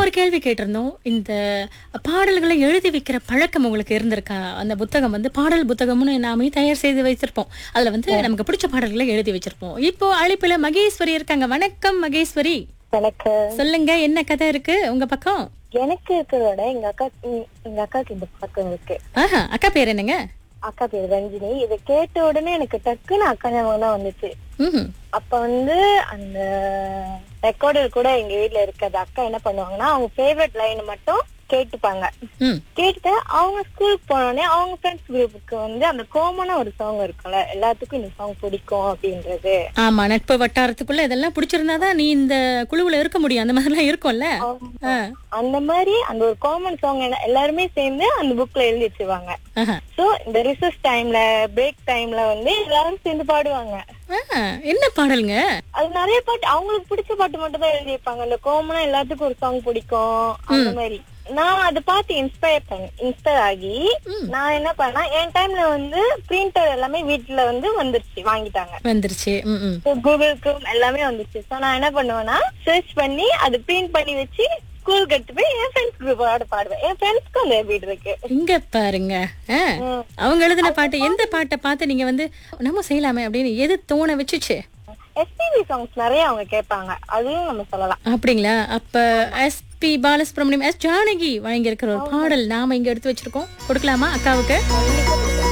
ஒரு கேள்வி கேட்டிருந்தோம் இந்த பாடல்களை எழுதி வைக்கிற பழக்கம் உங்களுக்கு இருந்திருக்கா அந்த புத்தகம் வந்து பாடல் புத்தகம்னு நாமே தயார் செய்து வச்சிருப்போம் அதுல வந்து நமக்கு பிடிச்ச பாடல்களை எழுதி வச்சிருப்போம் இப்போ அழைப்புல மகேஸ்வரி இருக்காங்க வணக்கம் மகேஸ்வரி எனக்கு சொல்லுங்க என்ன கதை இருக்கு உங்க பக்கம் எனக்கு இருக்கிறத விட எங்க அக்கா எங்க- எங்க அக்காக்கு இந்த பக்கம் இருக்கு ஆஹா அக்கா பேர் என்னங்க அக்கா பேர் ரஞ்சினி இதை கேட்ட உடனே எனக்கு டக்குன்னு அக்கா ஞாபகம் தான் வந்துச்சு ம் அப்ப வந்து அந்த ரெக்கார்டர் கூட எங்க வீட்ல இருக்காது அக்கா என்ன பண்ணுவாங்கன்னா அவங்க ஃபேவரட் லைன் மட்டும் கேட்டுப்பாங்க ம் கேட்டு அவங்க ஸ்கூலுக்கு போனோடனே அவங்க ஃப்ரெண்ட்ஸ் குரூப்புக்கு வந்து அந்த காமனா ஒரு சாங் இருக்கும்ல எல்லாத்துக்கும் இந்த சாங் பிடிக்கும் அப்படின்றது ஆமா நட்பு வட்டாரத்துக்குள்ள இதெல்லாம் பிடிச்சிருந்தாதான் நீ இந்த குழுவுல இருக்க முடியும் அந்த மாதிரிலாம் இருக்கும்ல ஆ. அந்த மாதிரி அந்த ஒரு காமன் சாங் எல்லாருமே சேர்ந்து அந்த புக்ல எழுதி வச்சிருவாங்க ஆஹா. சோ இந்த ரிசர்ச் டைம்ல பிரேக் டைம்ல வந்து எல்லாரும் சேர்ந்து பாடுவாங்க ஆ, என்ன பாடலுங்க அது நிறைய பாட்டு அவங்களுக்கு பிடிச்ச பாட்டு மட்டும் தான் எழுதி வைப்பாங்க அந்த காமனா எல்லாத்துக்கும் ஒரு சாங் பிடிக்கும் அந்த மாதிரி நான் அதை பார்த்து இன்ஸ்பயர் பண்ண இன்ஸ்பயர் ஆகி நான் என்ன பண்ணா என் டைம்ல வந்து பிரிண்டர் எல்லாமே வீட்டுல வந்து வந்துருச்சு வாங்கிட்டாங்க வந்துருச்சு ம் ம் கூகுள் குரோம் எல்லாமே வந்துச்சு சோ நான் என்ன பண்ணுவேன்னா சர்ச் பண்ணி அது பிரிண்ட் பண்ணி வச்சு ஸ்கூலுக்கு எடுத்து போய் என் ஃப்ரெண்ட்ஸ் குரூப்போட பாடுவேன் என் ஃப்ரெண்ட்ஸ்க்கும் அந்த ஹேபிட் இருக்கு இங்க பாருங்க ஆ, அவங்க எழுதின பாட்டு எந்த பாட்டை பார்த்து நீங்க வந்து நம்ம செய்யலாமே அப்படின்னு எது தோண வச்சுச்சு எஸ்பிபி சாங்ஸ் நிறைய அவங்க கேட்பாங்க அதையும் நம்ம சொல்லலாம் அப்படிங்களா அப்ப எஸ்பி பாலசுப்ரமணியம் எஸ் ஜானகி வழங்கி இருக்கிற ஒரு பாடல் நாம இங்க எடுத்து வச்சிருக்கோம் கொடுக்கலாமா அக்காவுக்கு கண்டிப்பா